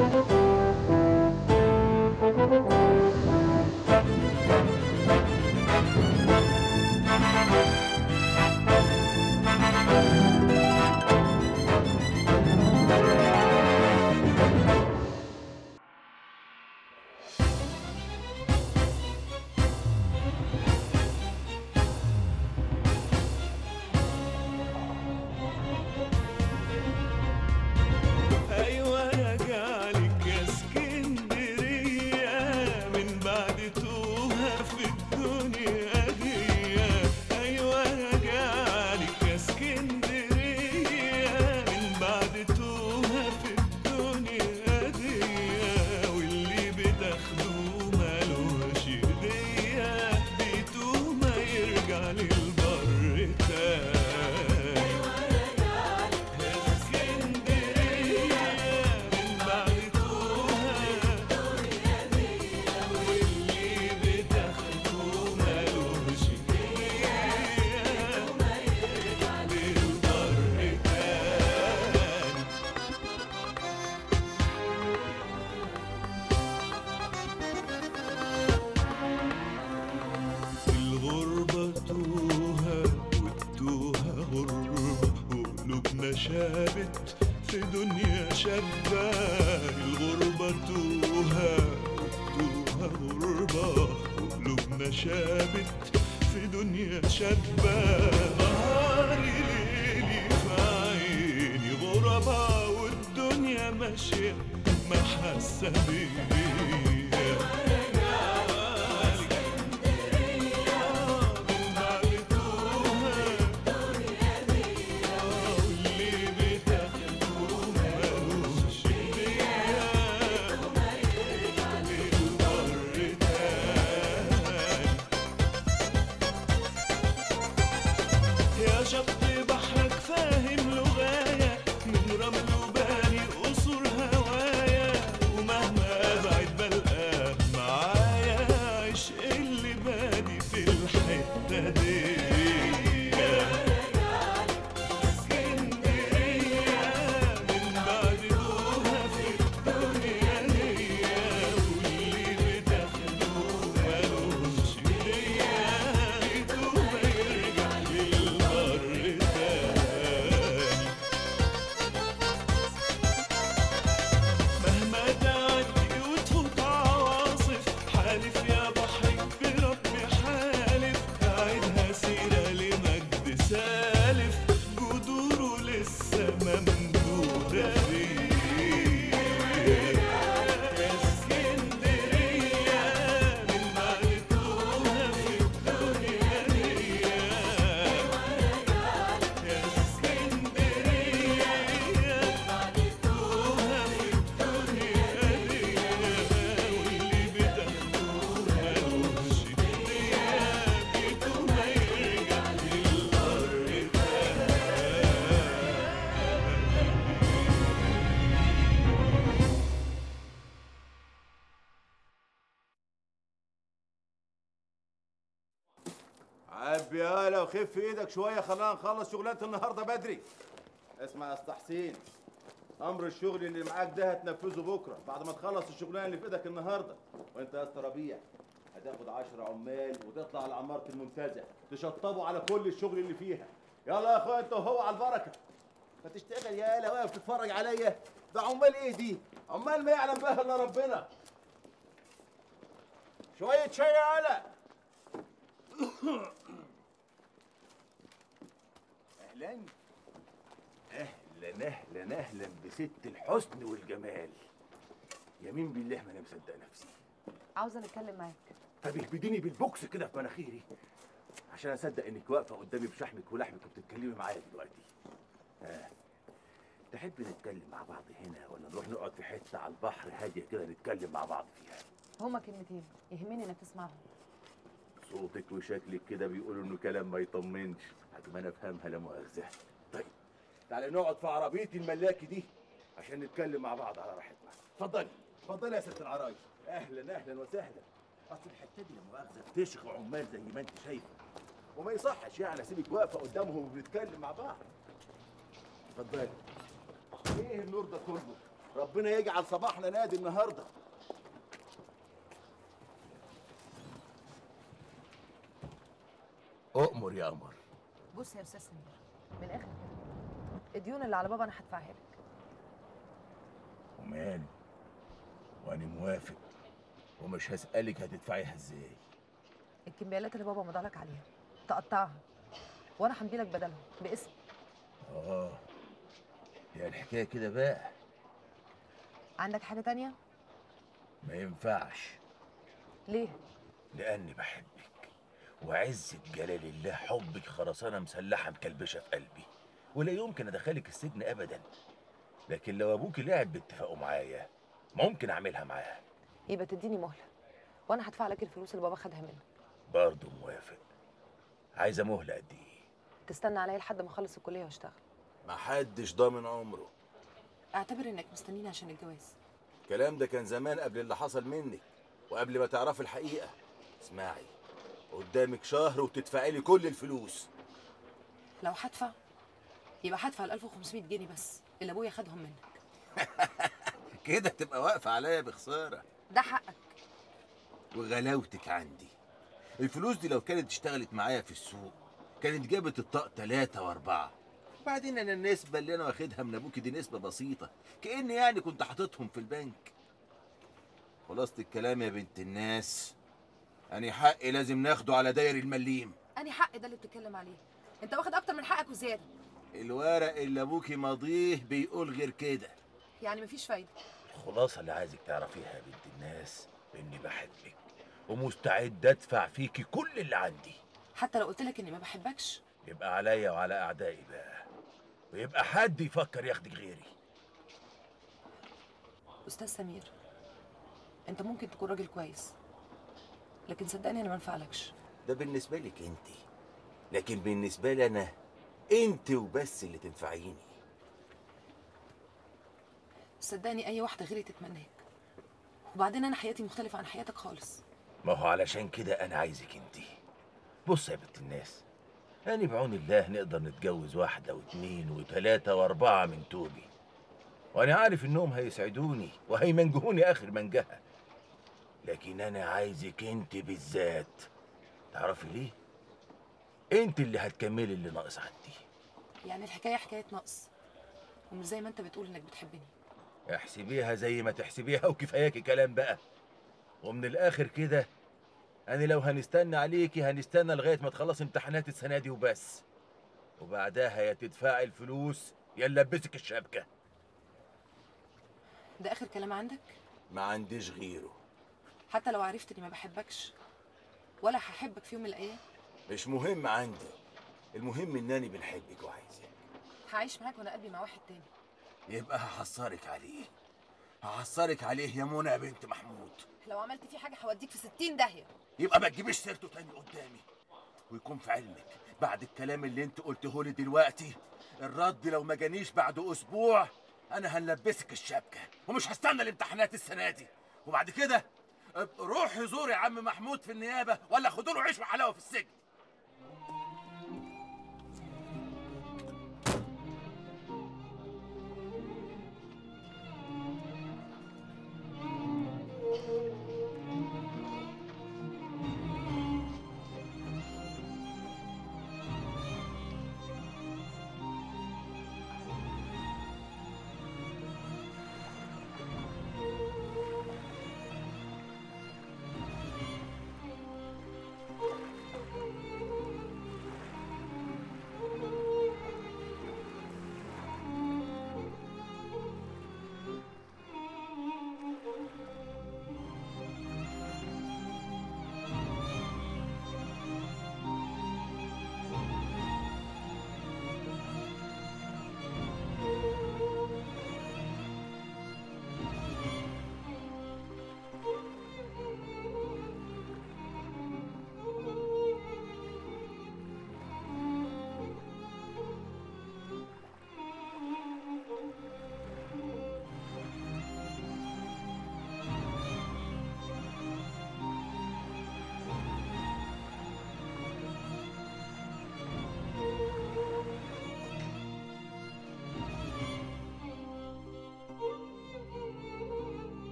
ايوه رجعلك يا اسكندريه من بعد توها في الدنيا دي ايوه رجعلك يا اسكندريه من بعد توها في الدنيا دي واللي بتاخدوه مالوش ايديا بيتوه ما يرجع للبر تاني اسكندرية من بعد توها واللي بتاخدوه مالوش ايديا للبر تاني الغربة توها والتوها غربة وقلوبنا شابت في دنيا شابة الغربة توها والتوها غربة وقلوبنا شابت في دنيا شابة نهاري ليلي في عيني غربة والدنيا ماشية ما حاسة بيا يا شط بحرك فاهم لغاية من رمل وباني قصور هوايا ومهما ابعد بلقاه معايا عشق اللي بادي في الحتة دي اسكندرية من بعد دوها في الدنيا دي واللي بتاخدوه مالوش ايديا بيتوه ما يرجع للبر تاني مهما تعدي وتفوت عواصف حالف يا بحري بربي حالف أعيدها سيرة لمجد سالف جذوره لسه ممدودة فيه يا اسكندرية من بعد توها في الدنيا دي يا اسكندرية توها في الدنيا دي واللي بتاخدوه مالوش ايديا بيتوه ما يرجع للبر عب يالا وخف ايدك شويه خلينا نخلص شغلانه النهارده بدري اسمع يا اسطى حسين امر الشغل اللي معاك ده هتنفذه بكره بعد ما تخلص الشغلانه اللي في ايدك النهارده وانت يا اسطى ربيع هتاخد 10 عمال وتطلع على عماره المنتزه تشطبوا على كل الشغل اللي فيها يلا يا اخويا انت وهو على البركه ما تشتغل يالا واقف تتفرج عليا ده عمال ايه دي عمال ما يعلم بها الا ربنا شويه شاي يالا اهلا اهلا اهلا اهلا بست الحسن والجمال يمين بالله ما انا مصدق نفسي عاوزه نتكلم معاك طب اهبديني بالبوكس كده في مناخيري عشان اصدق انك واقفه قدامي بشحمك ولحمك وبتتكلمي معايا دلوقتي ها تحب نتكلم مع بعض هنا ولا نروح نقعد في حته على البحر هاديه كده نتكلم مع بعض فيها هما كلمتين يهمني انك تسمعهم صوتك وشكلك كده بيقولوا انه كلام ما يطمنش حد ما انا افهمها لا مؤاخذه طيب تعالى نقعد في عربيتي الملاكي دي عشان نتكلم مع بعض على راحتنا اتفضلي اتفضلي يا ست العرايس اهلا اهلا وسهلا اصل الحته دي لا مؤاخذه بتشغل عمال زي ما انت شايفه وما يصحش يعني اسيبك واقفه قدامهم وبنتكلم مع بعض اتفضلي ايه النور ده كله ربنا يجعل صباحنا نادي النهارده اؤمر يا قمر بص يا استاذ سمير من الاخر كده الديون اللي على بابا انا هدفعها لك وماله وانا موافق ومش هسألك هتدفعيها ازاي الكمبيالات اللي بابا مضى لك عليها تقطعها وانا همدي لك بدلهم باسم اه هي الحكايه كده بقى عندك حاجه تانية ما ينفعش ليه لاني بحبك وعزة جلال الله حبك خرسانة مسلحة مكلبشة في قلبي ولا يمكن أدخلك السجن أبدا لكن لو أبوك لعب باتفاقه معايا ممكن أعملها معاه يبقى تديني مهله وانا هدفع لك الفلوس اللي بابا خدها منك برضه موافق عايزة مهلة قد إيه تستنى عليا لحد ما اخلص الكليه واشتغل محدش ضامن عمره اعتبر انك مستنيني عشان الجواز الكلام ده كان زمان قبل اللي حصل منك وقبل ما تعرفي الحقيقه اسمعي قدامك شهر وتدفعي لي كل الفلوس لو هدفع يبقى هدفع ال 1500 جنيه بس اللي ابويا خدهم منك كده تبقى واقفه عليا بخساره ده حقك وغلاوتك عندي الفلوس دي لو كانت اشتغلت معايا في السوق كانت جابت الطاق ثلاثة وأربعة وبعدين أنا النسبة اللي أنا واخدها من أبوكي دي نسبة بسيطة كأني يعني كنت حاططهم في البنك خلاصة الكلام يا بنت الناس أنا حقي لازم ناخده على داير المليم اني حق ده اللي بتتكلم عليه انت واخد اكتر من حقك وزياده الورق اللي أبوكي ماضيه بيقول غير كده يعني مفيش فايده الخلاصة اللي عايزك تعرفيها يا بنت الناس إني بحبك ومستعد أدفع فيكي كل اللي عندي حتى لو قلت لك اني ما بحبكش يبقى عليا وعلى أعدائي بقى ويبقى حد يفكر ياخدك غيري استاذ سمير انت ممكن تكون راجل كويس لكن صدقني انا ما انفعلكش ده بالنسبة لك أنت لكن بالنسبة لي أنا أنت وبس اللي تنفعيني صدقني اي واحده غيري تتمناك وبعدين انا حياتي مختلفه عن حياتك خالص ما هو علشان كده انا عايزك انت بص يا بنت الناس يعني بعون الله نقدر نتجوز واحدة واثنين وثلاثة وأربعة من توبي وأنا عارف إنهم هيسعدوني وهيمنجهوني آخر منجهة لكن أنا عايزك أنت بالذات تعرفي ليه؟ أنت اللي هتكملي اللي ناقص عندي يعني الحكايه حكايه نقص ومش زي ما انت بتقول انك بتحبني احسبيها زي ما تحسبيها وكفاياكي كلام بقى ومن الاخر كده انا لو هنستنى عليكي هنستنى لغايه ما تخلص امتحانات السنه دي وبس وبعدها يا تدفعي الفلوس يا نلبسك الشبكه ده اخر كلام عندك ما عنديش غيره حتى لو عرفت اني ما بحبكش ولا هحبك في يوم من الايام مش مهم عندي المهم انني بنحبك وعايزك هعيش معاك وانا قلبي مع واحد تاني يبقى هحصرك عليه هحصرك عليه يا منى يا بنت محمود لو عملت فيه حاجه هوديك في 60 داهيه يبقى ما تجيبيش سيرته تاني قدامي ويكون في علمك بعد الكلام اللي انت قلته لي دلوقتي الرد لو ما جانيش بعد اسبوع انا هنلبسك الشبكه ومش هستنى الامتحانات السنه دي وبعد كده ابقى روحي زوري عم محمود في النيابه ولا خدوا له عيش وحلاوه في السجن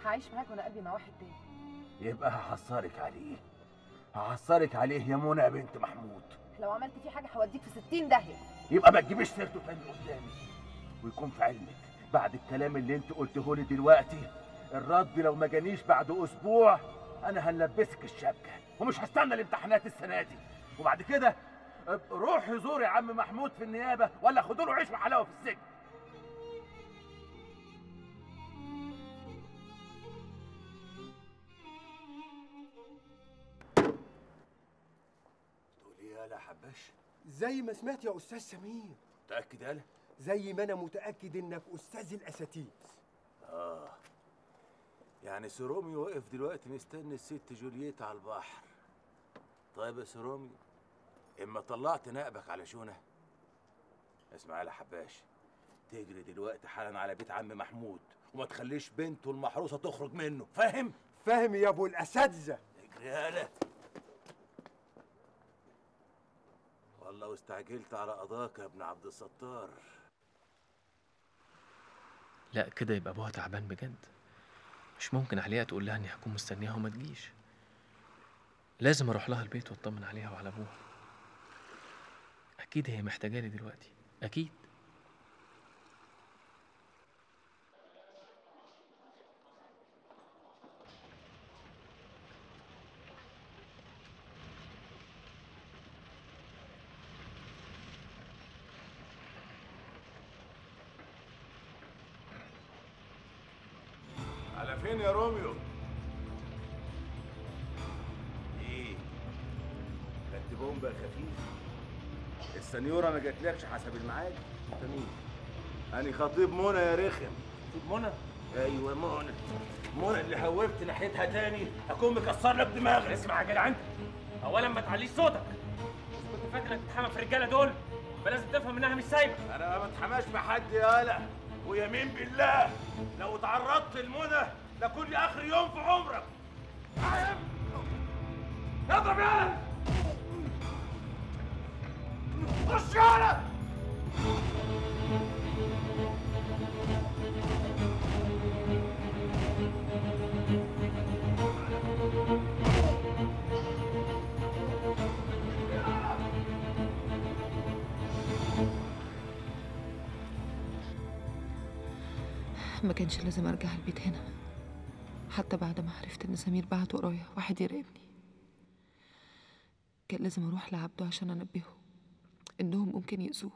هعيش معاك وانا قلبي مع واحد تاني يبقى هحصرك عليه هحصرك عليه يا منى يا بنت محمود لو عملت فيه حاجه هوديك في 60 داهيه يبقى ما تجيبيش سيرته تاني قدامي ويكون في علمك بعد الكلام اللي انت قلته لي دلوقتي الرد لو ما جانيش بعد اسبوع انا هنلبسك الشبكه ومش هستنى الامتحانات السنه دي وبعد كده اب- روحي زوري عم محمود في النيابه ولا خدوا له عيش وحلاوه في السجن تقولي يا لا حباش زي ما سمعت يا استاذ سمير متاكد يالا زي ما انا متاكد انك استاذ الاساتيذ اه يعني سيرومي واقف دلوقتي مستني الست جولييت على البحر طيب يا سيرومي اما طلعت نقبك على شونه اسمع يا حباش تجري دلوقتي حالا على بيت عم محمود وما تخليش بنته المحروسه تخرج منه فاهم فاهم يا ابو الاساتذه اجري يالا والله واستعجلت على قضاك يا ابن عبد الستار لا كده يبقى ابوها تعبان بجد مش ممكن عليها تقول لها اني هكون مستنياها وما تجيش لازم اروح لها البيت واطمن عليها وعلى ابوها اكيد هي محتاجاني دلوقتي اكيد على فين يا روميو ايه خدت بومبا خفيف السنيوره ما جاتلكش حسب الميعاد انت مين أنا خطيب منى يا رخم خطيب منى ايوه منى منى اللي هوبت ناحيتها تاني اكون مكسر لك دماغك اسمع يا جدع انت اولا ما تعليش صوتك إذا كنت فاكر انك تتحمى في الرجاله دول فلازم تفهم انها مش سايبه انا ما بتحماش بحد يالا ويمين بالله لو تعرضت لمنى لكل اخر يوم في عمرك فاهم؟ اضرب يالا خش يالا ما كانش لازم ارجع البيت هنا حتى بعد ما عرفت ان سمير بعت ورايا واحد يراقبني كان لازم اروح لعبده عشان انبهه انهم ممكن يأذوه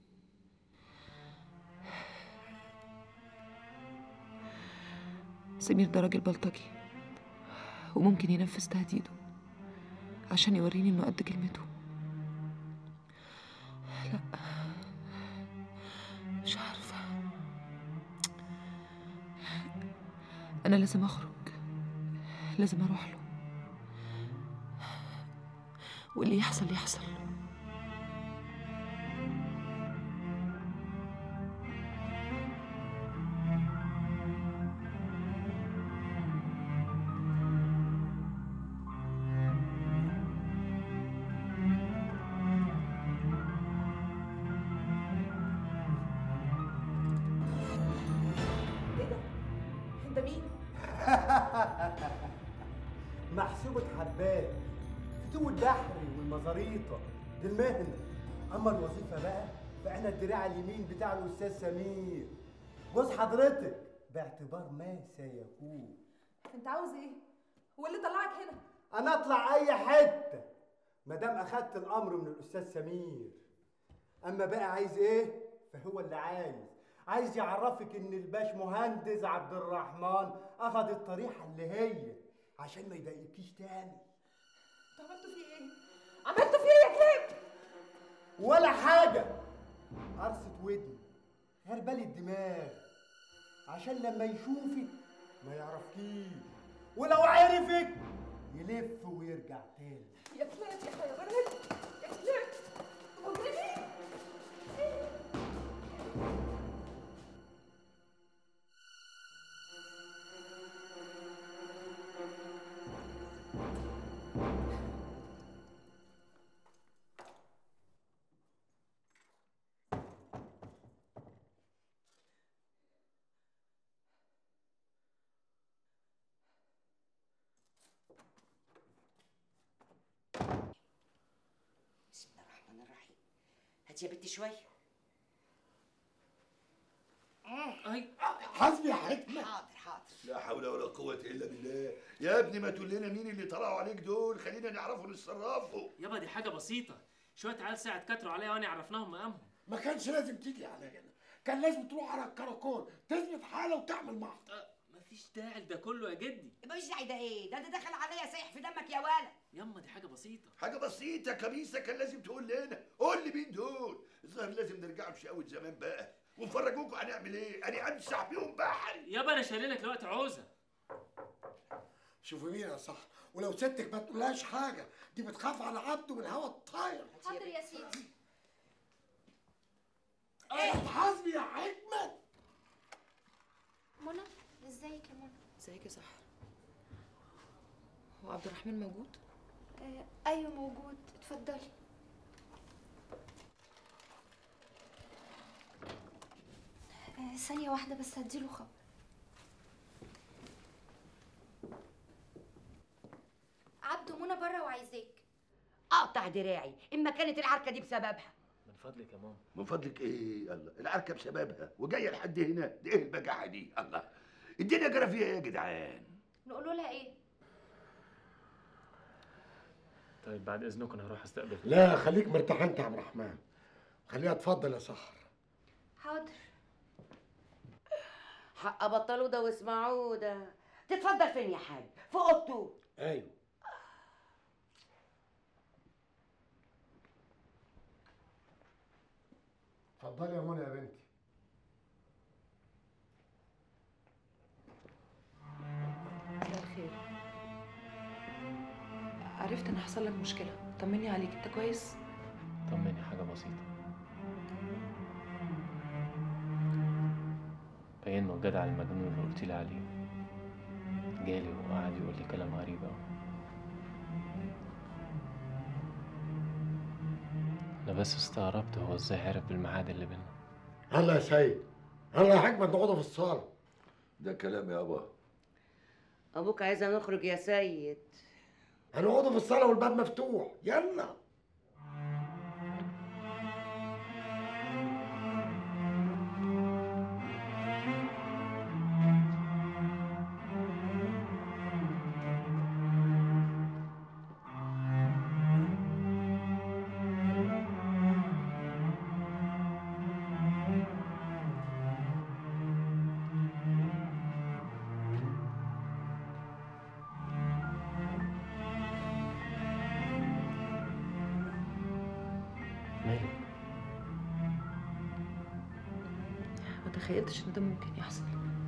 سمير ده راجل بلطجي وممكن ينفذ تهديده عشان يوريني انه قد كلمته لا مش عارفه أنا لازم أخرج لازم أروح له واللي يحصل يحصل انت مين؟ محسوبة حبات فتو الدحري والمزاريطة دي المهنة أما الوظيفة بقى فأنا الدراع اليمين بتاع الأستاذ سمير بص حضرتك باعتبار ما سيكون انت عاوز ايه؟ هو اللي طلعك هنا؟ أنا أطلع أي حتة مادام أخدت الأمر من الأستاذ سمير أما بقى عايز إيه؟ فهو اللي عايز عايز يعرفك إن الباش مهندس عبد الرحمن أخد الطريحة اللي هي عشان ما يضايقكيش تاني انتوا عملتوا فيه ايه؟ عملتوا فيه ايه يا كلاب؟ ولا حاجة قرصة ودن غربال الدماغ عشان لما يشوفك ما يعرفكيش ولو عرفك يلف ويرجع تاني يا كلاب يا حيوانات يا كلاب مجرمين بسم الله الرحمن الرحيم هاتي يا بنتي شويه اي حسبي يا حكمة حاضر حاضر لا حول ولا قوة إلا بالله يا ابني ما تقول لنا مين اللي طلعوا عليك دول خلينا نعرفوا نتصرفوا يابا دي حاجه بسيطه شويه عيال ساعه كتروا عليا وانا عرفناهم مقامهم ما كانش لازم تيجي على هنا كان لازم تروح على الكراكون تثبت حالة وتعمل محضر أه، مفيش داعي لده كله يا جدي مش داعي ده ايه ده ده دخل عليا سايح في دمك يا ولد ياما دي حاجه بسيطه حاجة بسيطة كبيسة كان لازم تقول لنا قول لي مين دول الظاهر لازم نرجع بشقاوة زمان بقى ونفرجوكم هنعمل ايه انا امسح بيهم بحري يابا انا شايلينك دلوقتي عوزه شوفي مين يا صح ولو ستك ما تقولهاش حاجة دي بتخاف على عبده من الهوا الطاير حاضر يا سيدي ايه حسبي يا حكمة منى ازيك يا منى ازيك يا سحر هو عبد الرحمن موجود آه ايوه موجود اتفضلي آه ثانية واحدة بس هديله خبر عبده منى بره وعايزاك اقطع دراعي اما كانت العركه دي بسببها من فضلك يا ماما من فضلك ايه الله العركه بسببها وجايه لحد هنا ده ايه البجاحه دي الله الدنيا جرى فيها ايه يا جدعان نقول لها ايه طيب بعد اذنكم انا هروح استقبل لا خليك مرتاح انت يا عبد الرحمن خليها تفضل يا سحر حاضر حق بطلوا ده واسمعوا ده تتفضل فين يا حاج في اوضته ايوه اتفضلي يا منى يا بنتي مساء الخير عرفت ان حصل لك مشكله طمني عليك انت كويس طمني حاجه بسيطه بينه الجدع المجنون اللي قلت لي عليه جالي وقعد يقول لي كلام غريب قوي انا بس استغربت هو ازاي عرف بالميعاد اللي بينا يلا يا سيد يلا يا حكمة نقعدوا في الصالة ده كلام يابا ابوك عايزه نخرج يا سيد هنقعدوا في الصالة والباب مفتوح يلا مالك ما تخيلتش ان ده ممكن يحصل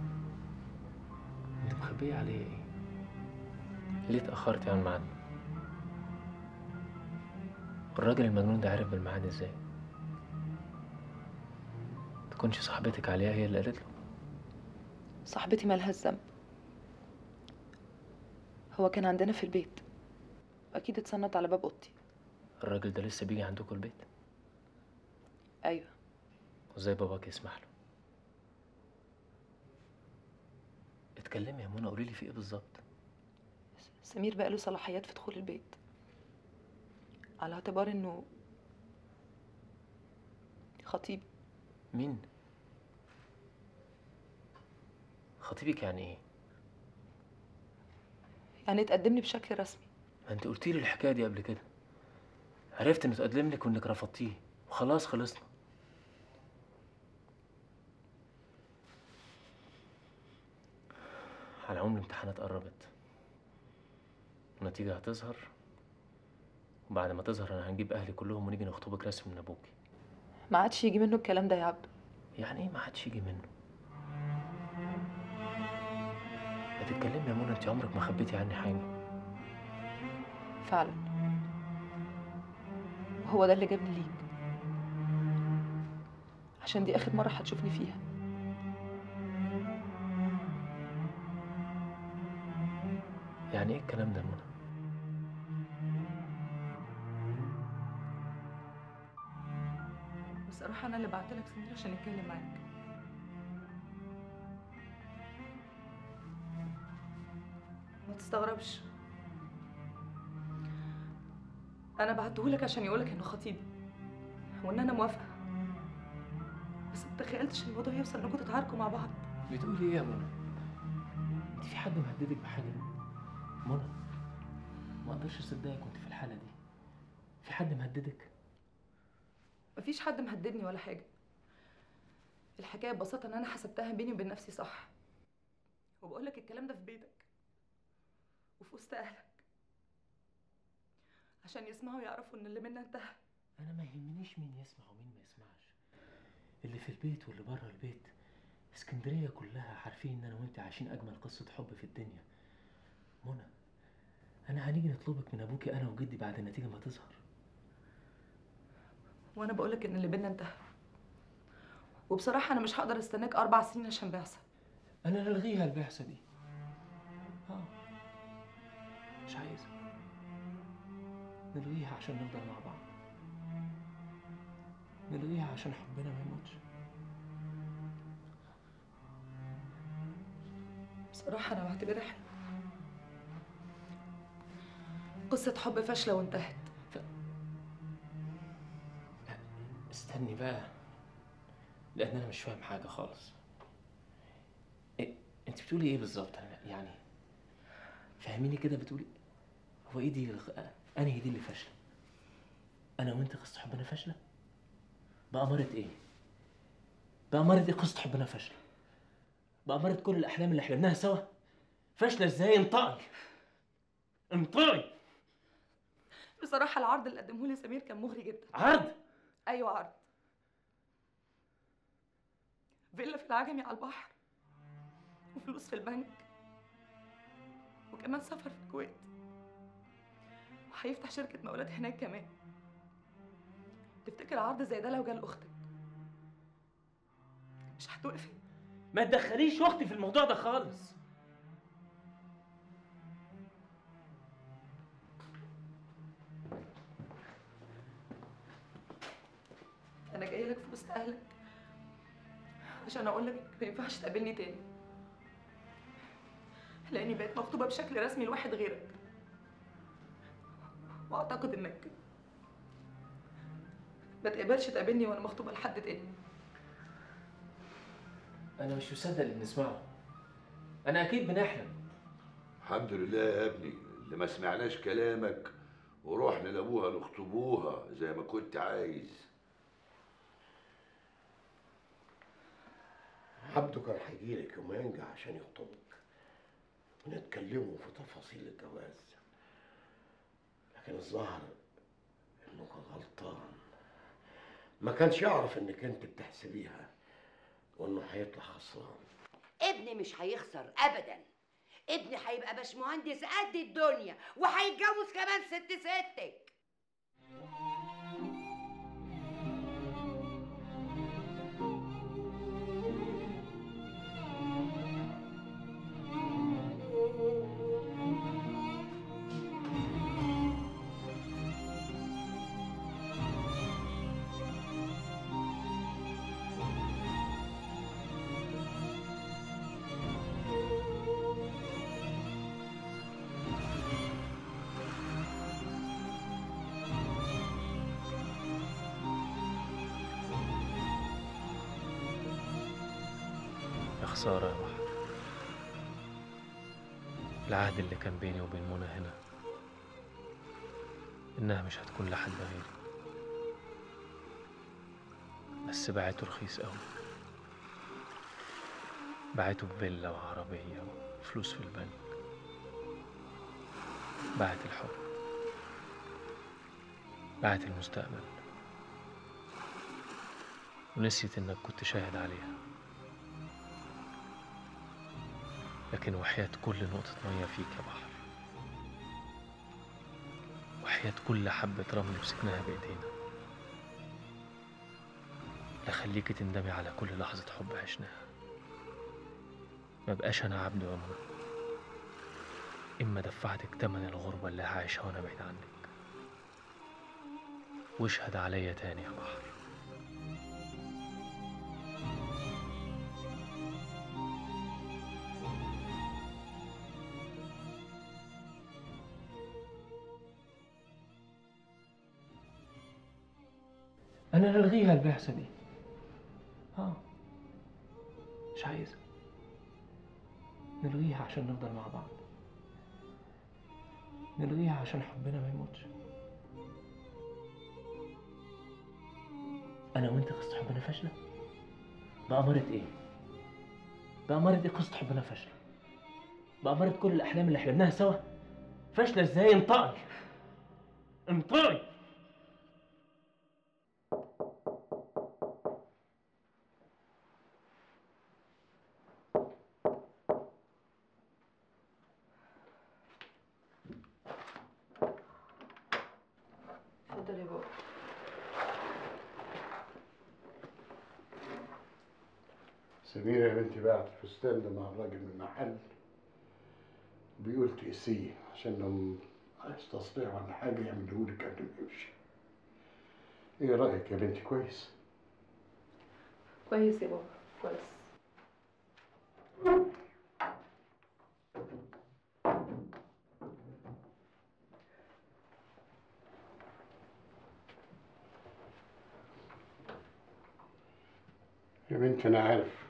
انت مخبيه عليا ايه ليه اتاخرتي عن الميعاد الراجل المجنون ده عرف بالميعاد ازاي تكونش صاحبتك عليها هي اللي قالت له صاحبتي مالها الذنب هو كان عندنا في البيت واكيد اتسنط على باب اوضتي الراجل ده لسه بيجي عندكم البيت ايوه وازاي باباك يسمح له اتكلمي يا منى قولي لي في ايه بالظبط سمير بقى له صلاحيات في دخول البيت على اعتبار انه خطيبي مين خطيبك يعني ايه يعني اتقدم لي بشكل رسمي ما انت قلتي لي الحكايه دي قبل كده عرفت انه اتقدم لك وانك رفضتيه وخلاص خلصنا على العموم الامتحانات قربت النتيجة هتظهر وبعد ما تظهر انا هنجيب اهلي كلهم ونيجي نخطبك رسمي من ابوكي ما عادش يجي منه الكلام ده يا عبده يعني ايه ما حدش يجي منه ما تتكلمي يا منى انت عمرك ما خبيتي عني حاجه فعلا هو ده اللي جابني ليك عشان دي اخر مره هتشوفني فيها يعني ايه الكلام ده يا منى بصراحه انا اللي بعتلك سمير عشان يتكلم معاك ما تستغربش انا بعتهولك عشان يقولك انه خطيبي وان انا موافقه بس ما تخيلتش الموضوع يوصل انكم تتعاركوا مع بعض بتقولي ايه يا منى انت في حد مهددك بحاجه منى ما اقدرش اصدقك كنت في الحاله دي في حد مهددك مفيش حد مهددني ولا حاجه الحكايه ببساطه ان انا حسبتها بيني وبين نفسي صح وبقول لك الكلام ده في بيتك وفي وسط اهلك عشان يسمعوا يعرفوا ان اللي منا انتهى انا ما يهمنيش مين يسمع ومين ما يسمعش اللي في البيت واللي بره البيت اسكندريه كلها عارفين ان انا وانت عايشين اجمل قصه حب في الدنيا منى انا هنيجي نطلبك من ابوكي انا وجدي بعد النتيجه ما تظهر وانا بقول لك ان اللي بينا انتهى وبصراحه انا مش هقدر استناك اربع سنين عشان بعثه انا نلغيها البعثه دي اه مش عايزه نلغيها عشان نفضل مع بعض نلغيها عشان حبنا ما يموتش بصراحه انا بعتبرها حلوه قصه حب فاشله وانتهت استني بقى لان انا مش فاهم حاجه خالص إيه؟ انت بتقولي ايه بالظبط أنا يعني فهميني كده بتقولي هو ايه دي الخ... انهي دي اللي فاشله انا وانت قصه حبنا فاشله بأمارة ايه بأمارة ايه قصه حبنا فاشله بأمارة كل الاحلام اللي حلمناها سوا فاشله ازاي انطقي انطقي بصراحه العرض اللي قدمه لي سمير كان مغري جدا عرض ايوه عرض فيلا في العجمي على البحر وفلوس في البنك وكمان سفر في الكويت وهيفتح شركة مقاولات هناك كمان تفتكر عرض زي ده لو جه لأختك مش هتوقفي ما تدخليش وقتي في الموضوع ده خالص انا جايه لك في وسط اهلك عشان اقول لك ما ينفعش تقابلني تاني لاني بقيت مخطوبه بشكل رسمي لواحد غيرك واعتقد انك ما تقبلش تقابلني وانا مخطوبه لحد تاني انا مش مصدق اللي بنسمعه انا اكيد بنحلم الحمد لله يا ابني اللي ما سمعناش كلامك ورحنا لابوها نخطبوها زي ما كنت عايز عبده كان هيجيلك يوم ينجح عشان يخطبك ونتكلموا في تفاصيل الجواز لكن الظاهر انه كان غلطان ما كانش يعرف انك انت بتحسبيها وانه هيطلع خسران ابني مش هيخسر ابدا ابني هيبقى باشمهندس قد الدنيا وهيتجوز كمان ست ستك يا خسارة يا بحر العهد اللي كان بيني وبين منى هنا إنها مش هتكون لحد غيري بس بعته رخيص أوي بعته بفيلا وعربية وفلوس في البنك بعت الحب بعت المستقبل ونسيت إنك كنت شاهد عليها لكن وحياة كل نقطة مية فيك يا بحر وحياة كل حبة رمل مسكناها بإيدينا لخليكي تندمي على كل لحظة حب عشناها ما بقاش أنا عبد وأمون إما دفعتك تمن الغربة اللي هعيشها وأنا بعيد عنك واشهد عليا تاني يا بحر انا نلغيها البعثه دي اه مش عايزها نلغيها عشان نفضل مع بعض نلغيها عشان حبنا ما يموتش انا وانت قصه حبنا فاشله بأمارة ايه بأمارة ايه قصه حبنا فاشله بأمارة كل الاحلام اللي حلمناها سوا فاشله ازاي انطقي انطقي اتفضل يا بابا سميرة يا بنتي بعت الفستان ده مع الراجل من المحل بيقول تقسيه عشان لو عايز تصنيع ولا حاجة يعملهولك قبل ما يمشي ايه رأيك يا بنتي كويس؟ كويس يا بابا كويس يا بنتي انا عارف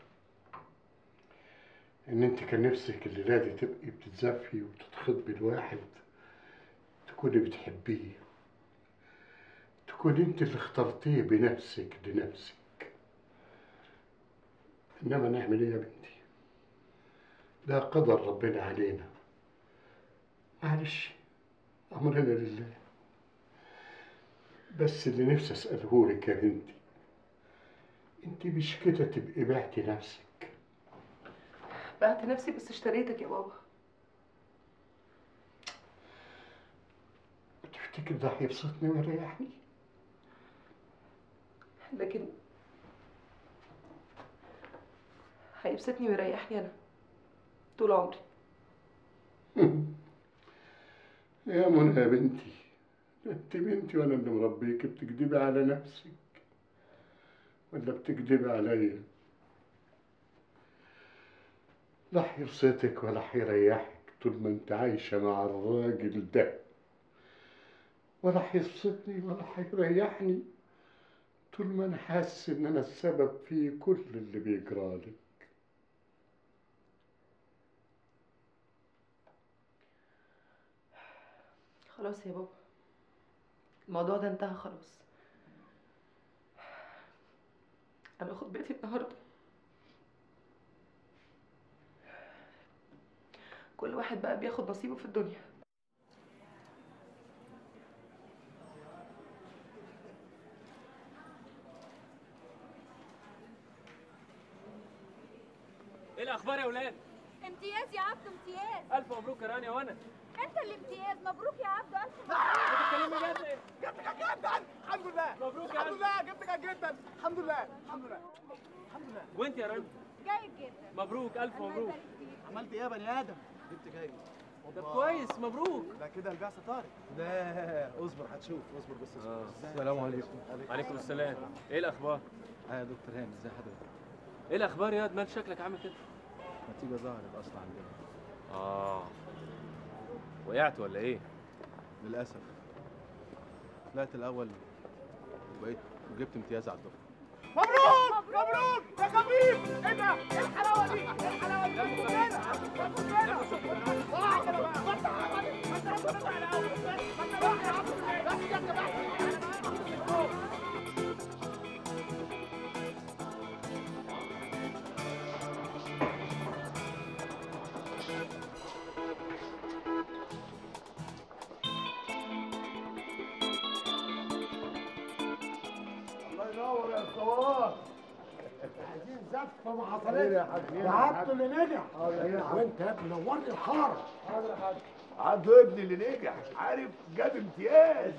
ان انت كان نفسك الليلة دي تبقي بتتزفي وتتخطبي لواحد تكوني بتحبيه تكون انت اللي اخترتيه بنفسك لنفسك انما نعمل ايه يا بنتي ده قدر ربنا علينا معلش امرنا لله بس اللي نفسي اساله لك يا بنتي انت مش كده تبقي بعتي نفسك بعت نفسي بس اشتريتك يا بابا تفتكر ده هيبسطني ويريحني لكن هيبسطني ويريحني انا طول عمري يا منى يا بنتي ده انت بنتي وانا اللي مربيك بتكدبي على نفسك ولا بتكدبي عليا لا هيبسطك ولا هيريحك طول ما انت عايشة مع الراجل ده ولا هيبسطني ولا هيريحني طول ما انا حاسس ان انا السبب في كل اللي بيجرالي خلاص يا بابا الموضوع ده انتهى خلاص انا خطبتي النهارده كل واحد بقى بياخد نصيبه في الدنيا ايه الاخبار يا ولاد امتياز يا عبدو امتياز الف مبروك يا رانيا وانا انت اللي امتياز مبروك يا عبدو الف بتتكلمي جد ايه جبتك جدا الحمد لله مبروك يا الحمد لله جبتك جدا الحمد لله الحمد لله الحمد لله وانت يا رانيا جيد جدا مبروك الف مبروك عملت ايه يا بني ادم جبت جاي طب كويس مبروك ده كده البعثه طارت لا اصبر هتشوف اصبر بس اصبر السلام عليكم وعليكم السلام ايه الاخبار اه يا دكتور هاني ازي حضرتك ايه الاخبار يا واد مال شكلك عامل كده نتيجه ظهرت اصلا عندنا اه وقعت ولا ايه للاسف طلعت الاول وبقيت وجبت امتياز على الدفعه مبروك مبروك يا خفيف ايه ده ايه الحلاوه دي ايه الحلاوه دي خد هنا خد هنا طلع كده بقى ما انت عملت ما انت عملت على الاول ما انت رايح يا عم بس كده بقى الله ينور يا اسطوات عايزين زفه ما حصلتش يا عبده اللي نجح وانت يا ابني نورني الحاره حاضر يا حاج عبده ابني اللي نجح عارف جاب امتياز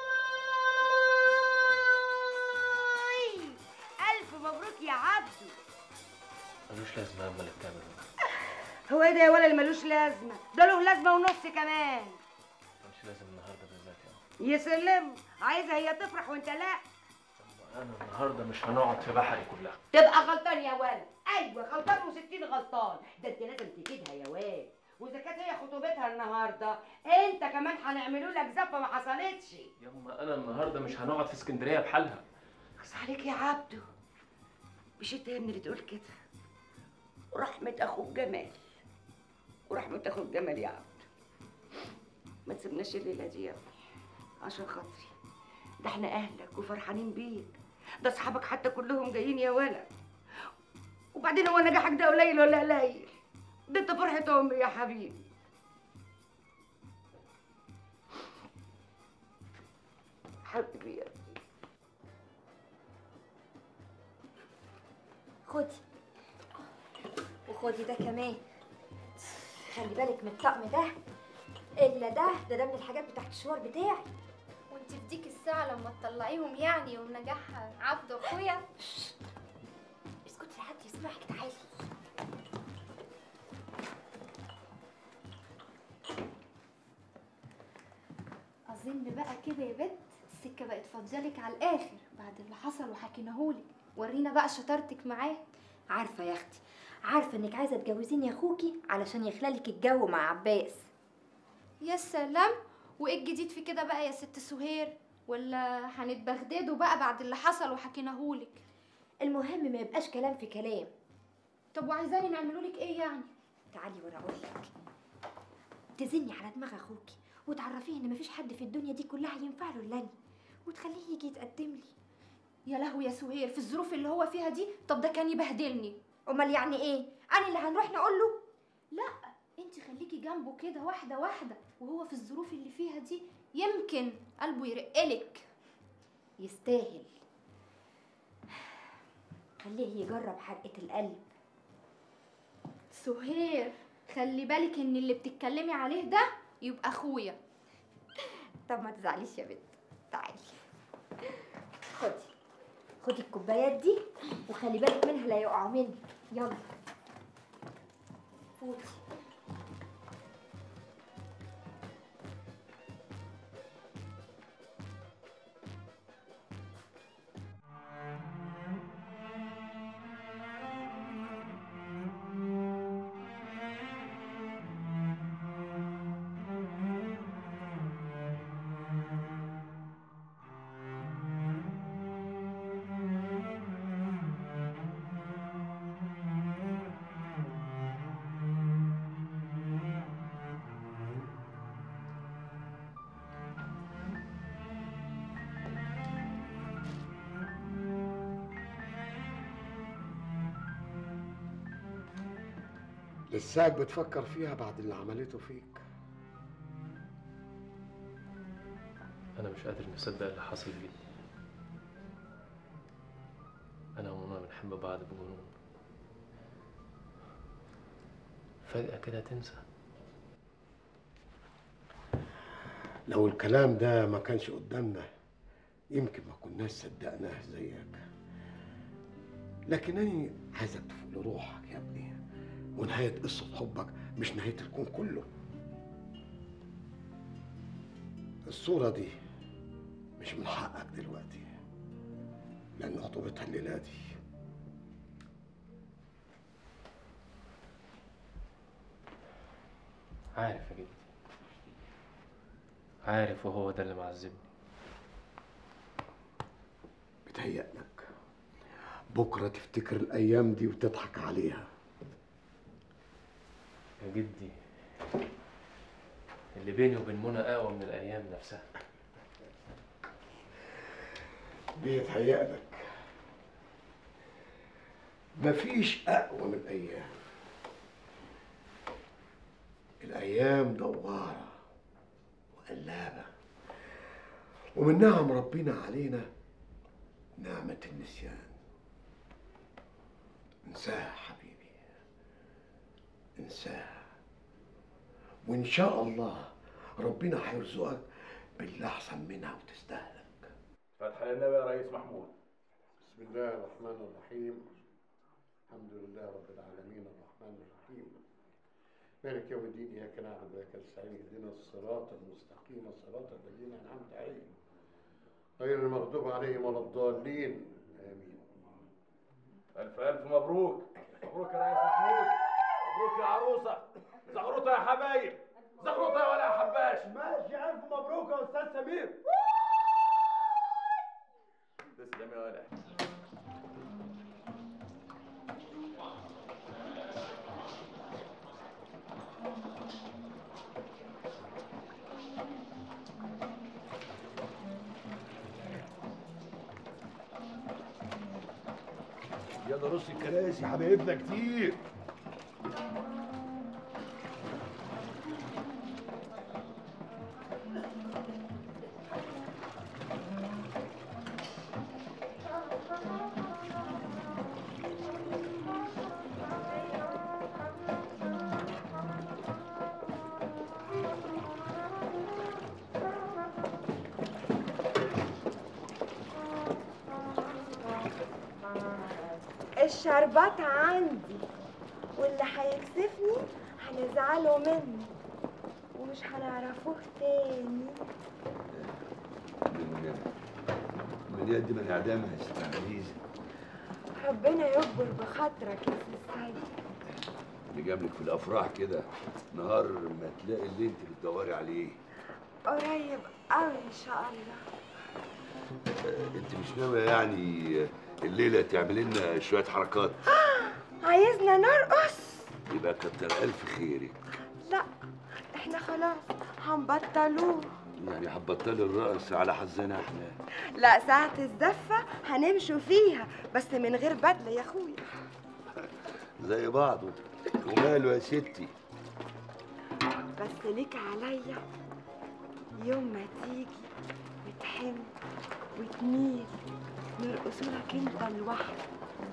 الف مبروك يا عبدو ملوش لازمه اما اللي بتعمله هو ايه ده يا ولا اللي ملوش لازمه ده له لازمه ونص كمان مش لازم النهارده بالذات يعني يسلم عايزه هي تفرح وانت لا انا النهارده مش هنقعد في بحري كلها تبقى غلطان يا ولد ايوه غلطان وستين غلطان ده انت لازم تكيدها يا واد واذا كانت هي خطوبتها النهارده انت كمان هنعملوا لك زفه ما حصلتش يما انا النهارده مش هنقعد في اسكندريه بحالها اخص عليك يا عبدو مش انت يا ابني اللي تقول كده ورحمة اخوك جمال ورحمة اخوك جمال يا عبدو ما تسيبناش الليلة دي يا ابني عشان خاطري ده احنا اهلك وفرحانين بيك ده اصحابك حتى كلهم جايين يا ولد وبعدين هو نجاحك ده قليل ولا قليل ده انت فرحة عمري يا حبيبي حبيبي يا ابني خدي وخدي ده كمان خلي بالك من الطقم ده الا ده ده ده من الحاجات بتاعت الشوار بتاعي وانت في ديك الساعة لما تطلعيهم يعني ونجاح عبد اخويا اسكتي لحد يسمعك تعالي اظن بقى كده يا بنت السكة بقت فاضيالك على الاخر بعد اللي حصل وحكيناهولك ورينا بقى شطارتك معاه عارفه يا اختي عارفه انك عايزه تجوزيني يا اخوكي علشان يخلالك الجو مع عباس يا سلام وايه الجديد في كده بقى يا ست سهير ولا هنتبغدادوا بقى بعد اللي حصل وحكيناهولك المهم ما يبقاش كلام في كلام طب وعايزاني نعملولك ايه يعني تعالي وانا اقول لك تزني على دماغ اخوكي وتعرفيه ان مفيش حد في الدنيا دي كلها ينفع له الا أنا، وتخليه يجي يتقدم لي يا لهوي يا سهير في الظروف اللي هو فيها دي طب ده كان يبهدلني امال يعني ايه انا اللي هنروح نقول له لا انت خليكي جنبه كده واحده واحده وهو في الظروف اللي فيها دي يمكن قلبه يرقلك يستاهل خليه يجرب حرقة القلب سهير خلي بالك ان اللي بتتكلمي عليه ده يبقى اخويا طب ما تزعليش يا بنت تعالي خدي خدي الكوبايات دي وخلي بالك منها لا يقعوا منك يلا فوتي لساك بتفكر فيها بعد اللي عملته فيك أنا مش قادر نصدق اللي حصل بيني أنا ومنى بنحب بعض بجنون فجأة كده تنسى لو الكلام ده ما كانش قدامنا يمكن ما كناش صدقناه زيك لكنني عايزك تفوق لروحك يا ابني ونهاية قصة حبك مش نهاية الكون كله الصورة دي مش من حقك دلوقتي لأن خطوبتها الليلة دي عارف يا جدي عارف وهو ده اللي معذبني بتهيألك بكرة تفتكر الأيام دي وتضحك عليها يا جدي اللي بيني وبين منى أقوى من الأيام نفسها بيتهيألك مفيش أقوى من الأيام الأيام دوارة وقلابة ومن نعم ربنا علينا نعمة النسيان انساها حبيبي انساها وإن شاء الله ربنا هيرزقك باللي أحسن منها وتستاهلك فتح للنبي يا ريس محمود بسم الله الرحمن الرحيم الحمد لله رب العالمين الرحمن الرحيم مالك يوم الدين اياك نعبد واياك نستعين اهدنا الصراط المستقيم صراط الذين انعمت عليهم غير المغضوب عليهم ولا الضالين امين ألف ألف مبروك مبروك يا ريس محمود مبروك يا عروسة زغروطة يا حبايب زغروطة يا ولا يا حباش ماشي الف مبروك يا استاذ سمير تسلم يا ولا يلا رص الكراسي حبايبنا كتير الشربات عندي واللي هيكسفني هنزعله منه ومش هنعرفوه تاني من من يد من اعدامها يا ست عزيزه ربنا يكبر بخاطرك يا سي سيد اللي جابلك في الافراح كده نهار ما تلاقي اللي انت بتدوري عليه قريب قوي ان شاء الله آه، انت مش ناويه يعني الليله تعملي لنا شويه حركات عايزنا نرقص يبقى كتر الف خيرك لا احنا خلاص هنبطلوه يعني هتبطلي الرقص على حظنا احنا لا ساعة الزفة هنمشوا فيها بس من غير بدلة يا اخويا زي بعضه وماله يا ستي بس ليك عليا يوم ما تيجي وتحن وتميل نرقصوا لك انت لوحدك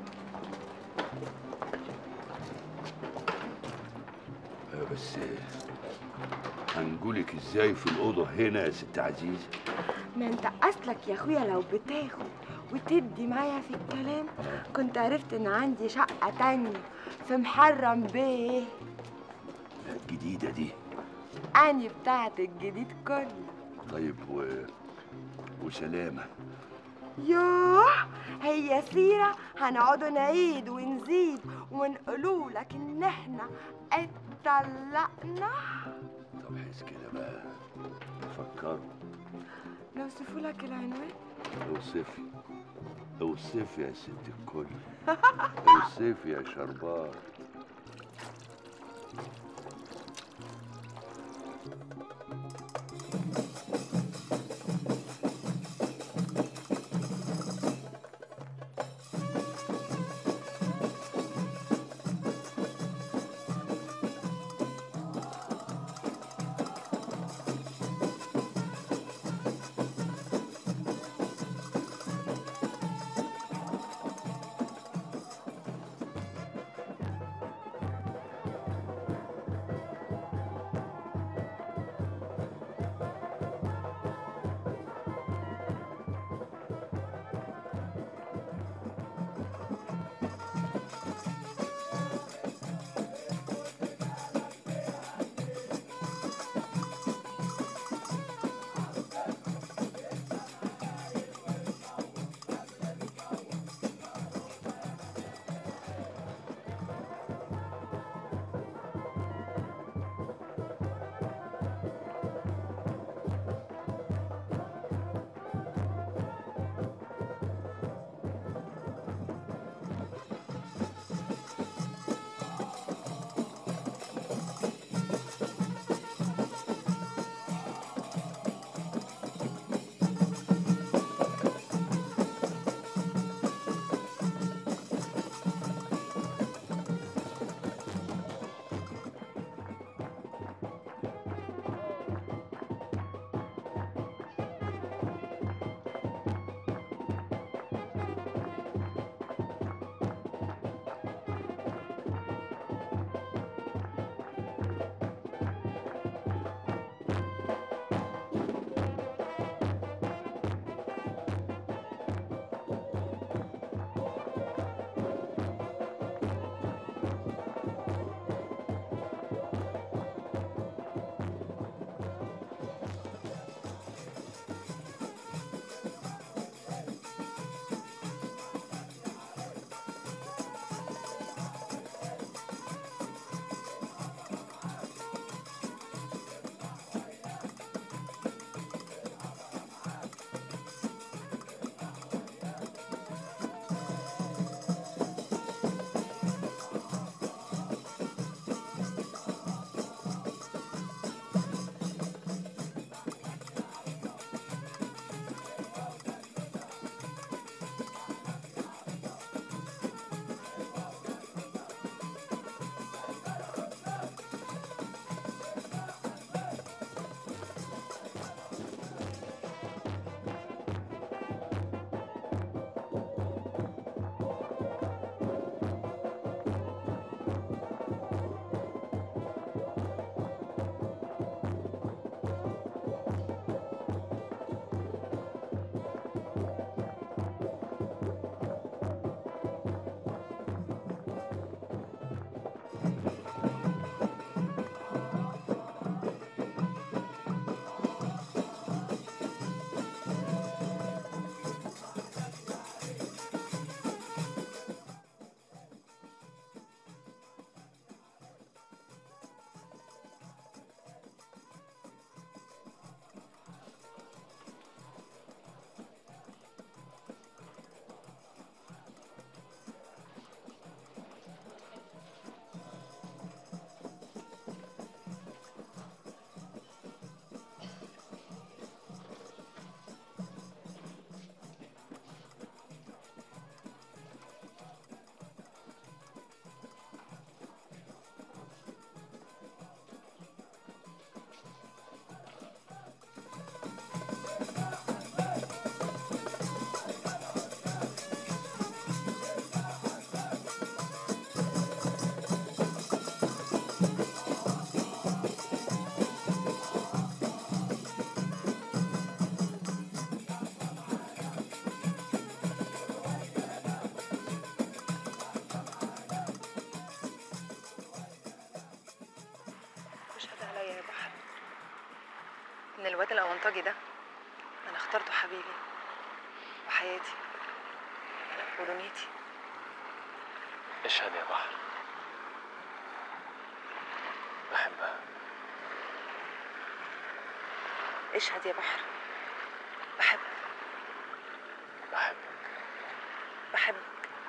آه، بس هنقولك ازاي في الاوضه هنا يا ست عزيزه ما انت اصلك يا اخويا لو بتاخد وتدي معايا في الكلام كنت عرفت ان عندي شقة تانية في محرم بيه الجديده دي اني بتاعت الجديد كله طيب و... وسلامه يوه هي سيرة هنقعدوا نعيد ونزيد ونقولوا لك ان احنا اتطلقنا طب حس كده بقى فكروا نوصفوا لك العنوان اوصفي اوصفي يا ست الكل اوصفي يا شربات اونطاجي ده انا اخترته حبيبي وحياتي ودنيتي اشهد يا بحر بحبها اشهد يا بحر بحبك بحبك بحبك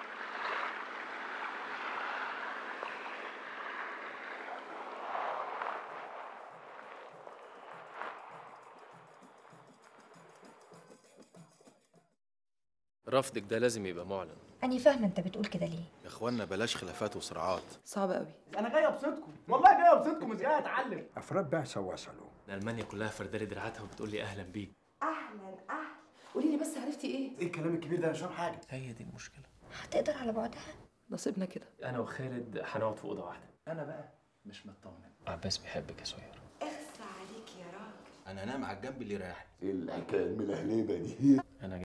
رفضك ده لازم يبقى معلن أنا فاهمة أنت بتقول كده ليه يا اخوانا بلاش خلافات وصراعات صعب قوي انا جاي ابسطكم والله جاي ابسطكم مش جاي اتعلم افراد بعثه وصلوا المانيا كلها فردالي دراعاتها وبتقول لي اهلا بيك اهلا اهلا قولي لي بس عرفتي ايه ايه الكلام الكبير ده انا مش فاهم حاجه هي دي المشكله هتقدر على بعدها نصيبنا كده انا وخالد هنقعد في اوضه واحده انا بقى مش مطمن عباس بيحبك يا سهير اخس عليك يا راجل انا انام على الجنب اللي رايح ايه الحكايه الملهلبه دي انا